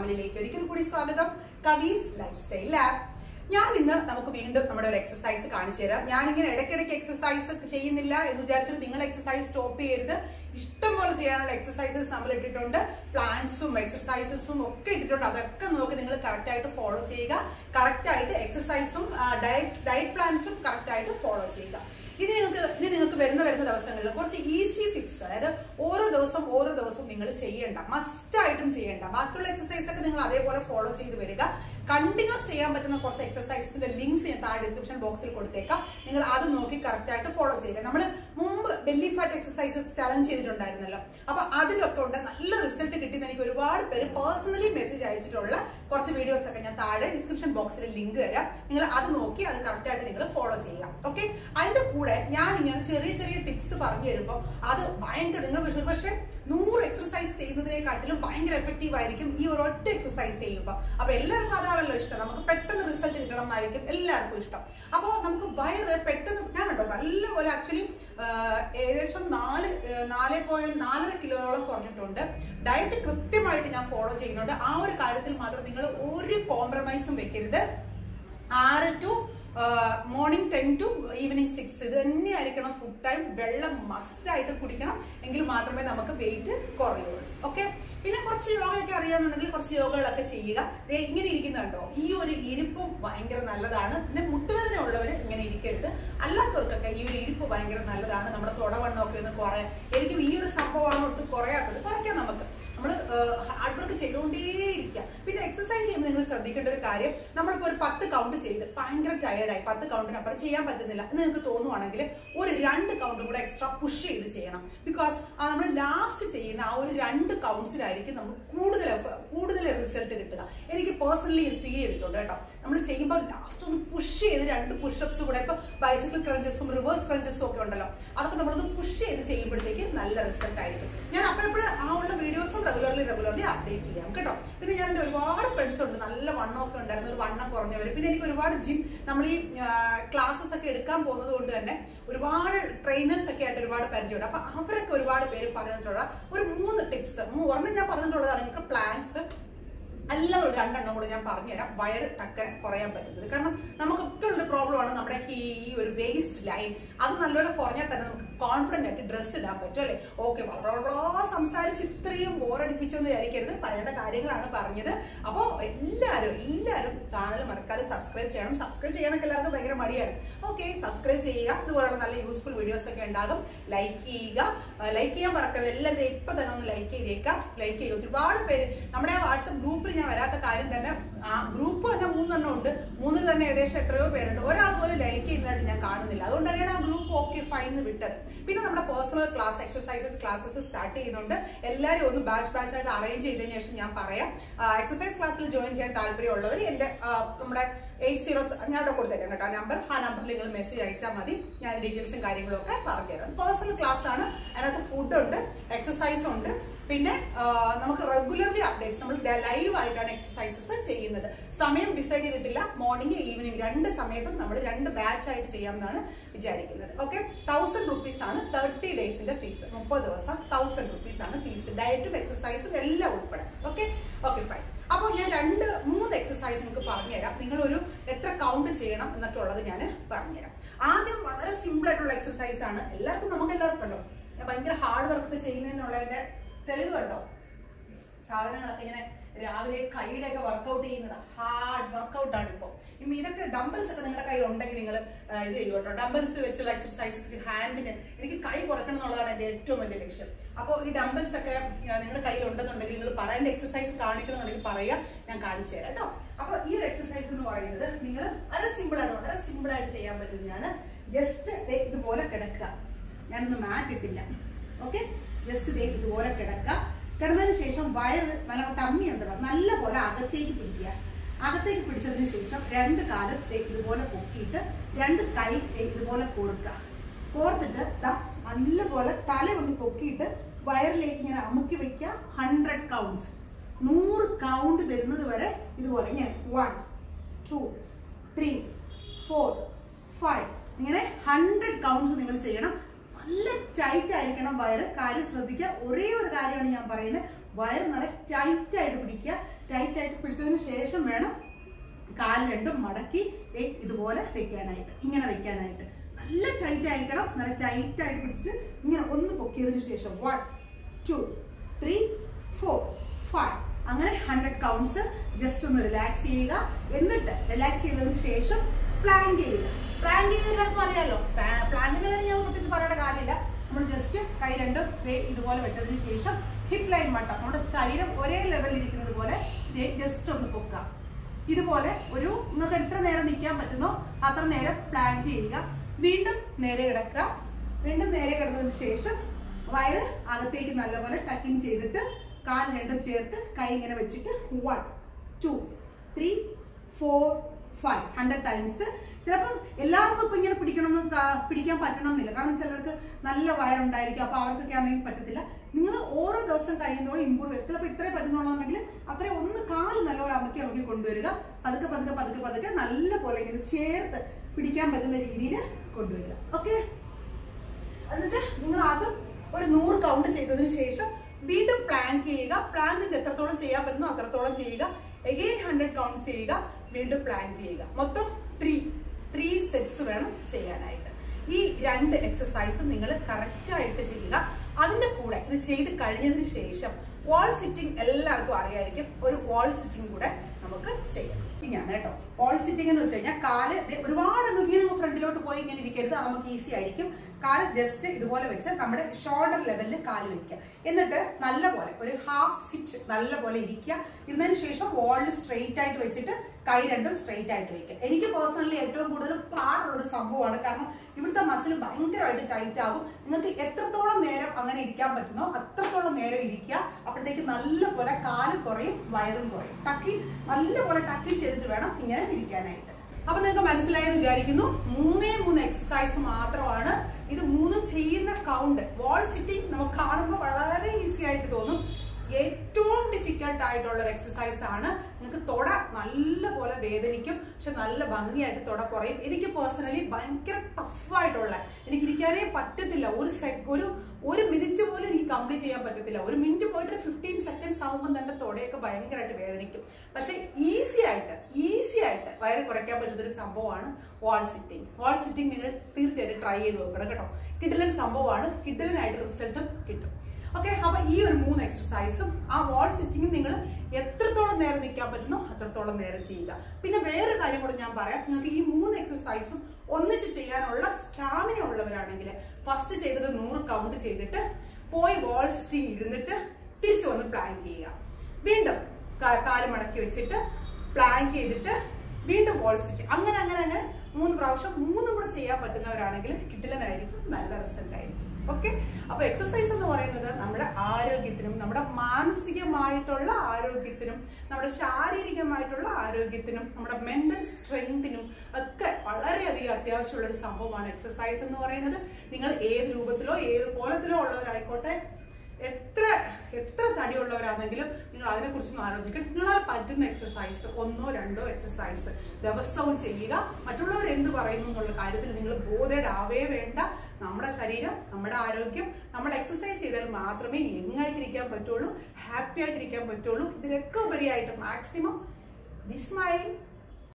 ഫാമിലിയിലേക്ക് ഒരിക്കൽ കൂടി സ്വാഗതം കവീസ് ലൈഫ് സ്റ്റൈൽ ലാബ് ഞാൻ ഇന്ന് നമുക്ക് വീണ്ടും നമ്മുടെ ഒരു എക്സസൈസ് കാണിച്ചു തരാം ഞാൻ ഇങ്ങനെ ഇടയ്ക്കിടയ്ക്ക് എക്സസൈസ് ചെയ്യുന്നില്ല എന്ന് വിചാരിച്ചിട്ട് നിങ്ങൾ എക്സസൈസ് സ്റ്റോപ്പ് ചെയ്യരുത് ഇഷ്ടം പോലെ ചെയ്യാനുള്ള എക്സസൈസസ് നമ്മൾ ഇട്ടിട്ടുണ്ട് പ്ലാൻസും എക്സസൈസസും ഒക്കെ ഇട്ടിട്ടുണ്ട് അതൊക്കെ നോക്കി നിങ്ങൾ കറക്റ്റ് ആയിട്ട് ഫോളോ ചെയ്യുക കറക്റ്റ് ആയിട്ട് എക്സസൈസും ഡയറ്റ് ഡയറ്റ് പ്ലാൻസും കറക്റ്റ് ആയിട്ട് ഫോളോ ചെയ്യുക ഇനി നിങ്ങൾക്ക് ഇനി നിങ്ങൾക്ക് വരുന്ന വരുന്ന ദിവസങ്ങളിൽ കുറച്ച് ഈസി ടിപ്സ് അതായത് ഓരോ ദിവസം ഓരോ ദിവസം നിങ്ങൾ ചെയ്യേണ്ട മസ്റ്റ് ആയിട്ടും ചെയ്യേണ്ട ബാക്കിയുള്ള എക്സസൈസ് ഒക്കെ നിങ്ങൾ അതേപോലെ ഫോളോ ചെയ്ത് വരിക കണ്ടിന്യൂസ് ചെയ്യാൻ പറ്റുന്ന കുറച്ച് എക്സസൈസസിന്റെ ലിങ്ക്സ് ഞാൻ താഴെ ഡിസ്ക്രിപ്ഷൻ ബോക്സിൽ കൊടുത്തേക്കാം നിങ്ങൾ അത് നോക്കി കറക്റ്റ് ആയിട്ട് ഫോളോ ചെയ്യുക നമ്മൾ മുമ്പ് ബെല്ലി ഫാറ്റ് എക്സസൈസസ് ചലഞ്ച് ചെയ്തിട്ടുണ്ടായിരുന്നല്ലോ അപ്പൊ അതിലൊക്കെ ഉണ്ട് നല്ല റിസൾട്ട് കിട്ടിയെന്ന് എനിക്ക് ഒരുപാട് പേര് പേഴ്സണലി മെസ്സേജ് അയച്ചിട്ടുള്ള കുറച്ച് വീഡിയോസ് ഒക്കെ ഞാൻ താഴെ ഡിസ്ക്രിപ്ഷൻ ബോക്സിൽ ലിങ്ക് തരാം നിങ്ങൾ അത് നോക്കി അത് കറക്റ്റ് ആയിട്ട് നിങ്ങൾ ഫോളോ ചെയ്യാം ഓക്കെ അതിന്റെ കൂടെ ഞാൻ ഇങ്ങനെ ചെറിയ ചെറിയ ടിപ്സ് പറഞ്ഞു തരുമ്പോൾ അത് ഭയങ്കര നിങ്ങൾ പക്ഷേ നൂറ് എക്സസൈസ് ചെയ്യുന്നതിനെക്കാട്ടിലും ഭയങ്കര എഫക്റ്റീവ് ആയിരിക്കും ഈ ഒരു ഒറ്റ എക്സസൈസ് ചെയ്യുമ്പോൾ അപ്പൊ എല്ലാവർക്കും അതാണല്ലോ ഇഷ്ടം നമുക്ക് പെട്ടെന്ന് റിസൾട്ട് കിട്ടണം എന്നായിരിക്കും എല്ലാവർക്കും ഇഷ്ടം അപ്പോൾ നമുക്ക് വയറ് പെട്ടെന്ന് ഞാൻ കണ്ടോ നല്ലപോലെ ആക്ച്വലി ഏകദേശം നാല് ഏഹ്, നാല് പോയിന്റ് നാലര കിലോയോളം കുറഞ്ഞിട്ടുണ്ട് ഡയറ്റ് കൃത്യമായിട്ട് ഞാൻ ഫോളോ ചെയ്യുന്നുണ്ട് ആ ഒരു കാര്യത്തിൽ മാത്രം നിങ്ങൾ ഒരു കോംപ്രമൈസും വെക്കരുത് ആറ് to morning ten to evening six ഇത് തന്നെയായിരിക്കണം ഫുഡ് ടൈം വെള്ളം മസ്റ്റ് ആയിട്ട് കുടിക്കണം എങ്കിൽ മാത്രമേ നമുക്ക് വെയിറ്റ് കുറയുള്ളൂ ഓക്കെ പിന്നെ കുറച്ച് യോഗയൊക്കെ അറിയാമെന്നുണ്ടെങ്കിൽ കുറച്ച് യോഗകളൊക്കെ ചെയ്യുക ദേ ഇങ്ങനെ ഇരിക്കുന്നുണ്ടോ ഈ ഒരു ഇരിപ്പും ഭയങ്കര നല്ലതാണ് പിന്നെ മുട്ടുവേദന ഉള്ളവർ ഇങ്ങനെ ഇരിക്കരുത് അല്ലാത്തവർക്കൊക്കെ ഈ ഒരു ഇരിപ്പ് ഭയങ്കര നല്ലതാണ് നമ്മുടെ തുടവണ്ണമൊക്കെ ഒന്ന് കുറയാൻ എനിക്കും ഈ ഒരു സംഭവമാണ് ഒട്ടും കുറയാത്തത് കുറയ്ക്കാം നമുക്ക് നമ്മൾ ഹാർഡ് വർക്ക് ചെയ്തുകൊണ്ടേയിരിക്കുക പിന്നെ എക്സസൈസ് ചെയ്യുമ്പോൾ നിങ്ങൾ ശ്രദ്ധിക്കേണ്ട ഒരു കാര്യം നമ്മളിപ്പോൾ ഒരു പത്ത് കൗണ്ട് ചെയ്ത് ഭയങ്കര ടയർഡായി പത്ത് കൗണ്ടിനപ്പുറം ചെയ്യാൻ പറ്റുന്നില്ല എന്ന് നിങ്ങൾക്ക് തോന്നുവാണെങ്കിൽ ഒരു രണ്ട് കൗണ്ട് കൂടെ എക്സ്ട്രാ പുഷ് ചെയ്ത് ചെയ്യണം ബിക്കോസ് നമ്മൾ ലാസ്റ്റ് ചെയ്യുന്ന ആ ഒരു രണ്ട് കൗണ്ട്സിലായിരിക്കും നമുക്ക് കൂടുതൽ എഫ- കൂടുതൽ റിസൾട്ട് കിട്ടുക എനിക്ക് പേഴ്സണലി ഫീൽ ചെയ്തിട്ടുണ്ട് കേട്ടോ നമ്മൾ ചെയ്യുമ്പോൾ ലാസ്റ്റ് ഒന്ന് പുഷ് ചെയ്ത് രണ്ട് പുഷപ്സ് കൂടെ ഇപ്പൊ ബൈസിക്കിൾ ക്രഞ്ചസും റിവേഴ്സ് ക്രഞ്ചസും ഒക്കെ ഉണ്ടല്ലോ അതൊക്കെ നമ്മളൊന്ന് പുഷ് ചെയ്ത് ചെയ്യുമ്പോഴത്തേക്ക് നല്ല റിസൾട്ട് ആയിരിക്കും ഞാൻ അപ്പോഴപ്പോഴും ആ ഉള്ള വീഡിയോസും റെഗുലർലി റെഗുലർലി അപ്ഡേറ്റ് ചെയ്യാം കേട്ടോ പിന്നെ ഞാൻ എൻ്റെ ഒരുപാട് ഫ്രണ്ട്സ് ഉണ്ട് നല്ല വണ്ണമൊക്കെ ഉണ്ടായിരുന്നു ഒരു വണ്ണം കുറഞ്ഞവർ പിന്നെ എനിക്ക് ഒരുപാട് ജിം നമ്മൾ ഈ ക്ലാസ്സസ് ഒക്കെ എടുക്കാൻ പോകുന്നത് കൊണ്ട് തന്നെ ഒരുപാട് ട്രെയിനേഴ്സ് ഒക്കെ ആയിട്ട് ഒരുപാട് പരിചയമുണ്ട് അപ്പൊ അവരൊക്കെ ഒരുപാട് പേര് പറഞ്ഞിട്ടുള്ള ഒരു മൂന്ന് ടിപ്സ് ഒരെണ്ണം ഞാൻ പറഞ്ഞിട്ടുള്ളതാണ് നിങ്ങൾക്ക് പ്ലാൻസ് എല്ലാം ഒരു രണ്ടെണ്ണം കൂടെ ഞാൻ പറഞ്ഞുതരാം വയറ് ടക്കൻ കുറയാൻ പറ്റുന്നത് കാരണം നമുക്കൊക്കെ ഉള്ള പ്രോബ്ലമാണ് നമ്മുടെ ഈ ഈ ഒരു വേസ്റ്റ് ലൈൻ അത് നല്ലപോലെ കുറഞ്ഞാൽ തന്നെ നമുക്ക് കോൺഫിഡന്റ് ആയിട്ട് ഡ്രസ്സ് ഇടാൻ പറ്റും അല്ലെ ഓക്കെ വളരെ സംസാരിച്ച് ഇത്രയും ബോറടിപ്പിച്ചെന്ന് വിചാരിക്കരുത് പറയേണ്ട കാര്യങ്ങളാണ് പറഞ്ഞത് അപ്പോൾ എല്ലാവരും എല്ലാവരും ചാനൽ മറക്കാതെ സബ്സ്ക്രൈബ് ചെയ്യണം സബ്സ്ക്രൈബ് ചെയ്യാനൊക്കെ എല്ലാവർക്കും ഭയങ്കര മടിയാണ് ഓക്കെ സബ്സ്ക്രൈബ് ചെയ്യുക ഇതുപോലുള്ള നല്ല യൂസ്ഫുൾ വീഡിയോസ് ഒക്കെ ഉണ്ടാകും ലൈക്ക് ചെയ്യുക ലൈക്ക് ചെയ്യാൻ മറക്കരുത് എല്ലാവരും ഇപ്പൊ തന്നെ ഒന്ന് ലൈക്ക് ചെയ്തേക്കാം ലൈക്ക് ചെയ്യുക ഒരുപാട് പേര് നമ്മുടെ ആ വാട്സപ്പ് ഗ്രൂപ്പിൽ ഞാൻ വരാത്ത കാര്യം തന്നെ ആ ഗ്രൂപ്പ് തന്നെ മൂന്നെണ്ണം ഉണ്ട് മൂന്നിൽ തന്നെ ഏകദേശം എത്രയോ പേരുണ്ട് ഒരാൾ പോലും ലൈക്ക് ചെയ്യുന്നതായിട്ട് ഞാൻ കാണുന്നില്ല അതുകൊണ്ട് തന്നെയാണ് ആ ഗ്രൂപ്പ് ഓക്കെ ഫൈൻ എന്ന് വിട്ടത് പിന്നെ നമ്മുടെ personal class exercises classes start ചെയ്യുന്നുണ്ട് എല്ലാവരും ഒന്ന് ബാച്ച് ബാച്ച് ആയിട്ട് അറേഞ്ച് ചെയ്തതിനു ശേഷം ഞാൻ പറയാം എക്സസൈസ് ക്ലാസ്സിൽ ജോയിൻ ചെയ്യാൻ താല്പര്യമുള്ളവർ എന്റെ ആ, നമ്മുടെ എയ്റ്റ് സീറോ ഞാൻ അവിടെ കൊടുത്തേക്കാം കേട്ടോ നമ്പർ ആ നമ്പറിൽ നിങ്ങൾ മെസ്സേജ് അയച്ചാൽ മതി ഞാൻ ഡീറ്റെയിൽസും കാര്യങ്ങളും ഒക്കെ പറഞ്ഞുതരാം പേഴ്സണൽ ക്ലാസ് ആണ് അതിനകത്ത് ഫുഡ് ഉണ്ട് എക്സസൈസ് ഉണ്ട് പിന്നെ ആ, നമുക്ക് റെഗുലർലി അപ്ഡേറ്റ്സ് നമ്മൾ ലൈവ് ആയിട്ടാണ് എക്സസൈസസ് ചെയ്യുന്നത് സമയം ഡിസൈഡ് ചെയ്തിട്ടില്ല മോർണിംഗ് ഈവനിങ് രണ്ട് സമയത്തും നമ്മൾ രണ്ട് ബാച്ച് ആയിട്ട് ചെയ്യാമെന്നാണ് വിചാരിക്കുന്നത് ഓക്കെ തൗസൻഡ് റുപ്പീസ് ആണ് തേർട്ടി ഡേയ്സിന്റെ ഫീസ് മുപ്പത് ദിവസം തൗസൻഡ് റുപ്പീസ് ആണ് ഫീസ് ഡയറ്റും എക്സസൈസും എല്ലാം ഉൾപ്പെടെ ഓക്കെ ഓക്കെ ഫൈൻ അപ്പോൾ ഞാൻ രണ്ട് മൂന്ന് എക്സസൈസ് നിങ്ങൾക്ക് പറഞ്ഞുതരാം നിങ്ങൾ ഒരു എത്ര കൗണ്ട് ചെയ്യണം എന്നൊക്കെ ഉള്ളത് ഞാൻ പറഞ്ഞുതരാം ആദ്യം വളരെ സിമ്പിൾ ആയിട്ടുള്ള എക്സസൈസ് ആണ് എല്ലാവർക്കും നമുക്ക് എല്ലാവർക്കും ഉണ്ടോ ഞാൻ ഭയങ്കര ഹാർഡ് വർക്ക് ചെയ്യുന്നതിനുള്ളതിന്റെ തെളിവ് കണ്ടോ സാധനങ്ങളൊക്കെ ഇങ്ങനെ രാവിലെ കൈയുടെ ഒക്കെ വർക്കൗട്ട് ചെയ്യുന്നത് ഹാർഡ് വർക്കൗട്ട് ആണ് ഇപ്പോൾ ഇനി ഇതൊക്കെ ഡംബൽസ് ഒക്കെ നിങ്ങളുടെ കയ്യിൽ ഉണ്ടെങ്കിൽ നിങ്ങൾ ഇത് ചെയ്യും കേട്ടോ ഡംബൽസ് വെച്ചുള്ള എക്സർസൈസസ് ഹാൻഡിന് എനിക്ക് കൈ കുറയ്ക്കണം എന്നുള്ളതാണ് എൻ്റെ ഏറ്റവും വലിയ ലക്ഷ്യം അപ്പോൾ ഈ ഡംബൽസ് ഒക്കെ ആ, നിങ്ങളുടെ കയ്യിൽ ഉണ്ടെന്നുണ്ടെങ്കിൽ നിങ്ങൾ പറയുന്ന എക്സസൈസ് കാണിക്കണമെന്നുണ്ടെങ്കിൽ പറയുക ഞാൻ കാണിച്ചു തരാം കേട്ടോ അപ്പോൾ ഈ ഒരു എക്സസൈസ് എന്ന് പറയുന്നത് നിങ്ങൾ വളരെ സിമ്പിൾ ആണ് വളരെ സിമ്പിൾ ആയിട്ട് ചെയ്യാൻ പറ്റുന്നതാണ് ജസ്റ്റ് ഇതുപോലെ കിടക്കുക ഞാനൊന്ന് മാറ്റ് ഇട്ടില്ല ഓക്കെ ജസ്റ്റ് ദേ ഇതുപോലെ കിടക്കുക കിടന്നതിന് ശേഷം വയറ് നല്ല ടമ്മി ഉണ്ടല്ലോ നല്ല പോലെ അകത്തേക്ക് പിടിക്കുക അകത്തേക്ക് പിടിച്ചതിന് ശേഷം രണ്ട് കാല് ദേ ഇതുപോലെ പൊക്കിയിട്ട് രണ്ട് കൈ ദേ ഇതുപോലെ കോർക്കുക കോർത്തിട്ട് ദാ നല്ലപോലെ തല ഒന്ന് പൊക്കിയിട്ട് വയറിലേക്ക് ഇങ്ങനെ അമുക്കി വെക്കുക ഹൺഡ്രഡ് കൗണ്ട്സ് നൂറ് കൗണ്ട് വരുന്നത് വരെ ഇതുപോലെ ഇങ്ങനെ one two three four five ഇങ്ങനെ ഹൺഡ്രഡ് കൗണ്ട്സ് നിങ്ങൾ ചെയ്യണം നല്ല ടൈറ്റ് ആയിരിക്കണം വയറ് കാര്യം ശ്രദ്ധിക്കുക ഒരേ ഒരു കാര്യമാണ് ഞാൻ പറയുന്നത് വയറ് നല്ല ടൈറ്റ് ആയിട്ട് പിടിക്കുക ടൈറ്റ് ആയിട്ട് പിടിച്ചതിന് ശേഷം വേണം കാല് രണ്ടും മടക്കി ദേ ഇതുപോലെ വെക്കാനായിട്ട് ഇങ്ങനെ വെക്കാനായിട്ട് നല്ല ടൈറ്റ് ആയിരിക്കണം നല്ല ടൈറ്റ് ആയിട്ട് പിടിച്ചിട്ട് ഇങ്ങനെ ഒന്ന് പൊക്കിയതിന് ശേഷം one two three four five അങ്ങനെ ഹൺഡ്രഡ് കൗണ്ട്സ് ജസ്റ്റ് ഒന്ന് റിലാക്സ് ചെയ്യുക എന്നിട്ട് റിലാക്സ് ചെയ്തതിന് ശേഷം പ്ലാൻ ചെയ്യുക പ്ലാൻ ചെയ്യുന്നവർക്ക് അറിയാലോ പ്ലാനിന്റെ കാര്യം ഞാൻ പ്രത്യേകിച്ച് പറയേണ്ട കാര്യമില്ല നമ്മൾ ജസ്റ്റ് കൈ രണ്ടും ദേ ഇതുപോലെ വെച്ചതിന് ശേഷം ഹിപ്പ് ലൈൻ മട്ടം നമ്മുടെ ശരീരം ഒരേ ലെവലിൽ ഇരിക്കുന്നത് പോലെ ജസ്റ്റ് ഒന്ന് പൊക്കുക ഇതുപോലെ ഒരു നിങ്ങൾക്ക് എത്ര നേരം നിൽക്കാൻ പറ്റുന്നോ അത്ര നേരം പ്ലാൻ ചെയ്യുക വീണ്ടും നേരെ കിടക്കുക വീണ്ടും നേരെ കിടന്നതിന് ശേഷം വയറ് അകത്തേക്ക് നല്ലപോലെ ടക്കിങ് ചെയ്തിട്ട് കാൽ രണ്ടും ചേർത്ത് കൈ ഇങ്ങനെ വെച്ചിട്ട് one two three four five hundred times ചിലപ്പം എല്ലാവർക്കും ഇപ്പൊ ഇങ്ങനെ പിടിക്കണമെന്ന് കാ- പിടിക്കാൻ പറ്റണമെന്നില്ല കാരണം ചിലർക്ക് നല്ല വയറുണ്ടായിരിക്കും അപ്പൊ അവർക്കൊക്കെ ആണെങ്കിൽ പറ്റത്തില്ല നിങ്ങൾ ഓരോ ദിവസം കഴിയുന്നതോടെ ഇമ്പ്രൂവ് ചെയ്യും ചിലപ്പോൾ ഇത്രേ പറ്റുന്നുണ്ടെങ്കിൽ അത്രയും ഒന്ന് കാല് നല്ലപോലെ അമക്കി അമക്കി കൊണ്ടുവരിക പതുക്കെ പതുക്കെ പതുക്കെ പതുക്കെ നല്ല പോലെ ഇങ്ങനെ ചേർത്ത് പിടിക്കാൻ പറ്റുന്ന രീതിയിൽ കൊണ്ടുവരിക ഓക്കെ എന്നിട്ട് നിങ്ങൾ ആദ്യം ഒരു നൂറ് കൗണ്ട് ചെയ്തതിന് ശേഷം വീണ്ടും പ്ലാൻ ചെയ്യുക പ്ലാനിന്റെ എത്രത്തോളം ചെയ്യാൻ പറ്റുന്നു അത്രത്തോളം ചെയ്യുക എഗെയിൻ ഹൺഡ്രഡ് കൗണ്ട്സ് ചെയ്യുക വീണ്ടും പ്ലാൻ ചെയ്യുക മൊത്തം ത്രീ ത്രീ സെറ്റ്സ് വേണം ചെയ്യാനായിട്ട് ഈ രണ്ട് എക്സസൈസും നിങ്ങൾ കറക്റ്റ് ആയിട്ട് ചെയ്യുക അതിന്റെ കൂടെ ഇത് ചെയ്ത് കഴിഞ്ഞതിന് ശേഷം വാൾ സിറ്റിംഗ് എല്ലാവർക്കും അറിയായിരിക്കും ഒരു വാൾ സിറ്റിംഗ് കൂടെ നമുക്ക് ചെയ്യാം സിറ്റിംഗ് ആണ് കേട്ടോ വാൾ സിറ്റിംഗ് എന്ന് വെച്ച് കഴിഞ്ഞാൽ കാല് ദേ ഒരുപാട് അങ്ങ് ഇങ്ങനെ ഫ്രണ്ടിലോട്ട് പോയി ഇങ്ങനെ ഇരിക്കരുത് അത് നമുക്ക് ഈസി ആയിരിക്കും കാല് ജസ്റ്റ് ഇതുപോലെ വെച്ച് നമ്മുടെ ഷോൾഡർ ലെവലിൽ കാല് വെക്കുക എന്നിട്ട് നല്ല പോലെ ഒരു ഹാഫ് സിറ്റ് നല്ല പോലെ ഇരിക്കുക ഇരുന്നതിന് ശേഷം വാളിൽ സ്ട്രെയിറ്റ് ആയിട്ട് വെച്ചിട്ട് കൈ രണ്ടും സ്ട്രെയിറ്റ് ആയിട്ട് വെക്കുക എനിക്ക് പേഴ്സണലി ഏറ്റവും കൂടുതൽ പാടുള്ള ഒരു സംഭവമാണ് കാരണം ഇവിടുത്തെ മസിൽ ഭയങ്കരമായിട്ട് ടൈറ്റ് ആകും നിങ്ങൾക്ക് എത്രത്തോളം നേരം അങ്ങനെ ഇരിക്കാൻ പറ്റുന്നോ അത്രത്തോളം നേരം ഇരിക്കുക അപ്പോഴത്തേക്ക് നല്ല പോലെ കാല് കുറയും വയറും കുറയും ടക്കി നല്ല പോലെ ടക്കി ചെയ്തിട്ട് വേണം ഇങ്ങനെ ഇരിക്കാനായിട്ട് അപ്പൊ നിങ്ങൾക്ക് മനസ്സിലായെന്ന് വിചാരിക്കുന്നു മൂന്നേ മൂന്ന് എക്സസൈസ് മാത്രമാണ് ഇത് മൂന്നും ചെയ്യുന്ന കൗണ്ട് വാൾ സിറ്റിംഗ് നമുക്ക് കാണുമ്പോൾ വളരെ ഈസി ആയിട്ട് തോന്നും ഏറ്റവും ഡിഫിക്കൽട്ട് ആയിട്ടുള്ള ഒരു എക്സസൈസ് ആണ് നിങ്ങൾക്ക് തൊട നല്ല പോലെ വേദനിക്കും പക്ഷെ നല്ല ഭംഗിയായിട്ട് തൊട കുറയും എനിക്ക് പേഴ്സണലി ഭയങ്കര ടഫായിട്ടുള്ള എനിക്ക് ഇരിക്കാനേ പറ്റത്തില്ല ഒരു sec- ഒരു ഒരു മിനിറ്റ് പോലും എനിക്ക് കംപ്ലീറ്റ് ചെയ്യാൻ പറ്റത്തില്ല ഒരു മിനിറ്റ് പോയിട്ട് ഫിഫ്റ്റീൻ സെക്കൻഡ്സ് ആകുമ്പോൾ തന്നെ തൊടയൊക്കെ ഭയങ്കരമായിട്ട് വേദനിക്കും പക്ഷെ ഈസി ആയിട്ട് ഈസി ആയിട്ട് വയറ് കുറയ്ക്കാൻ പറ്റുന്ന ഒരു സംഭവമാണ് വാൾ സിറ്റിംഗ് വാൾ സിറ്റിംഗ് നിങ്ങൾ തീർച്ചയായിട്ടും ട്രൈ ചെയ്ത് നോക്കണം കേട്ടോ കിഡിലൻ സംഭവമാണ് കിഡിലനായിട്ട് റിസൾട്ടും കിട്ടും ഓക്കെ അപ്പൊ ഈ ഒരു മൂന്ന് എക്സസൈസും ആ വാൾ സിറ്റിംഗും നിങ്ങൾ എത്രത്തോളം നേരം നിൽക്കാൻ പറ്റുന്നോ അത്രത്തോളം നേരം ചെയ്യുക പിന്നെ വേറൊരു കാര്യം കൂടെ ഞാൻ പറയാം നിങ്ങൾക്ക് ഈ മൂന്ന് എക്സസൈസും ഒന്നിച്ച് ചെയ്യാനുള്ള സ്റ്റാമിന ഉള്ളവരാണെങ്കിൽ ഫസ്റ്റ് ചെയ്തത് നൂറ് കൗണ്ട് ചെയ്തിട്ട് പോയി വാൾ സിറ്റിംഗ് ഇരുന്നിട്ട് തിരിച്ചു വന്ന് പ്ലാൻ ചെയ്യുക വീണ്ടും കാ- കാല് മടക്കി വെച്ചിട്ട് പ്ലാൻ ചെയ്തിട്ട് വീണ്ടും വാൾ സിറ്റ് അങ്ങനെ അങ്ങനെ അങ്ങനെ മൂന്ന് പ്രാവശ്യം മൂന്നും കൂടെ ചെയ്യാൻ പറ്റുന്നവരാണെങ്കിൽ കിട്ടില്ലെന്നായിരിക്കും നല്ല റിസൾട്ട് ആയിരിക്കും ഓക്കെ അപ്പൊ എക്സസൈസ് എന്ന് പറയുന്നത് നമ്മുടെ ആരോഗ്യത്തിനും നമ്മുടെ മാനസികമായിട്ടുള്ള ആരോഗ്യത്തിനും നമ്മുടെ ശാരീരികമായിട്ടുള്ള ആരോഗ്യത്തിനും നമ്മുടെ മെന്റൽ സ്ട്രെങ്തിനും ഒക്കെ വളരെയധികം അത്യാവശ്യമുള്ള ഒരു സംഭവമാണ് എക്സസൈസ് എന്ന് പറയുന്നത് നിങ്ങൾ ഏത് രൂപത്തിലോ ഏത് കോലത്തിലോ ഉള്ളവരായിക്കോട്ടെ എത്ര എത്ര തടിയുള്ളവരാണെങ്കിലും നിങ്ങൾ അതിനെക്കുറിച്ചൊന്നും ആലോചിക്കണം നിങ്ങളാൽ പറ്റുന്ന എക്സസൈസ് ഒന്നോ രണ്ടോ എക്സസൈസ് ദിവസവും ചെയ്യുക മറ്റുള്ളവർ എന്ത് പറയുന്നു എന്നുള്ള കാര്യത്തിൽ നിങ്ങൾ ബോധേഡ് ആവേ വേണ്ട നമ്മുടെ ശരീരം നമ്മുടെ ആരോഗ്യം നമ്മൾ എക്സസൈസ് ചെയ്താൽ മാത്രമേ യങ്ങായിട്ടിരിക്കാൻ പറ്റുള്ളൂ ഹാപ്പി ആയിട്ടിരിക്കാൻ പറ്റുള്ളൂ ഇതിനൊക്കെ ഉപരിയായിട്ട് മാക്സിമം ബി സ്മൈൽ